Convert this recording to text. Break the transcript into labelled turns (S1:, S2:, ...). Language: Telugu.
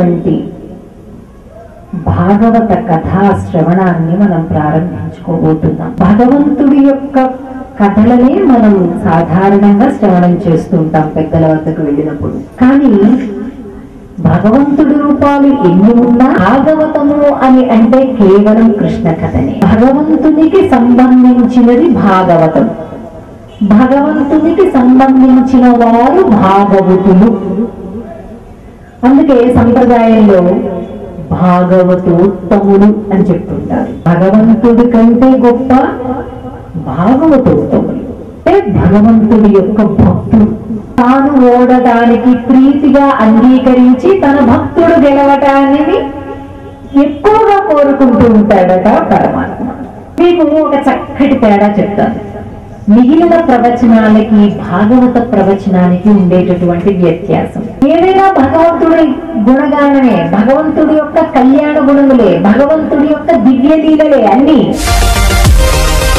S1: కూడినటువంటి భాగవత కథా శ్రవణాన్ని మనం ప్రారంభించుకోబోతున్నాం భగవంతుడి యొక్క కథలనే మనం సాధారణంగా శ్రవణం చేస్తుంటాం పెద్దల వద్దకు వెళ్ళినప్పుడు కానీ భగవంతుడి రూపాలు ఎన్ని ఉన్నా భాగవతము అని అంటే కేవలం కృష్ణ కథనే భగవంతునికి సంబంధించినది భాగవతం భగవంతునికి సంబంధించిన వారు భాగవతులు అందుకే సంప్రదాయంలో భాగవతోత్తములు అని చెప్తుంటారు భగవంతుడి కంటే గొప్ప భాగవతోత్తములు అంటే భగవంతుడి యొక్క భక్తుడు తాను ఓడటానికి ప్రీతిగా అంగీకరించి తన భక్తుడు గెలవటానికి ఎక్కువగా కోరుకుంటూ ఉంటాడట పరమాత్మ మీకు ఒక చక్కటి తేడా చెప్తాను మిగిలిన ప్రవచనాలకి భాగవత ప్రవచనానికి ఉండేటటువంటి వ్యత్యాసం ఏదైనా భగవంతుడి గుణగానమే భగవంతుడి యొక్క కళ్యాణ గుణములే భగవంతుడి యొక్క దివ్య లీలలే అన్ని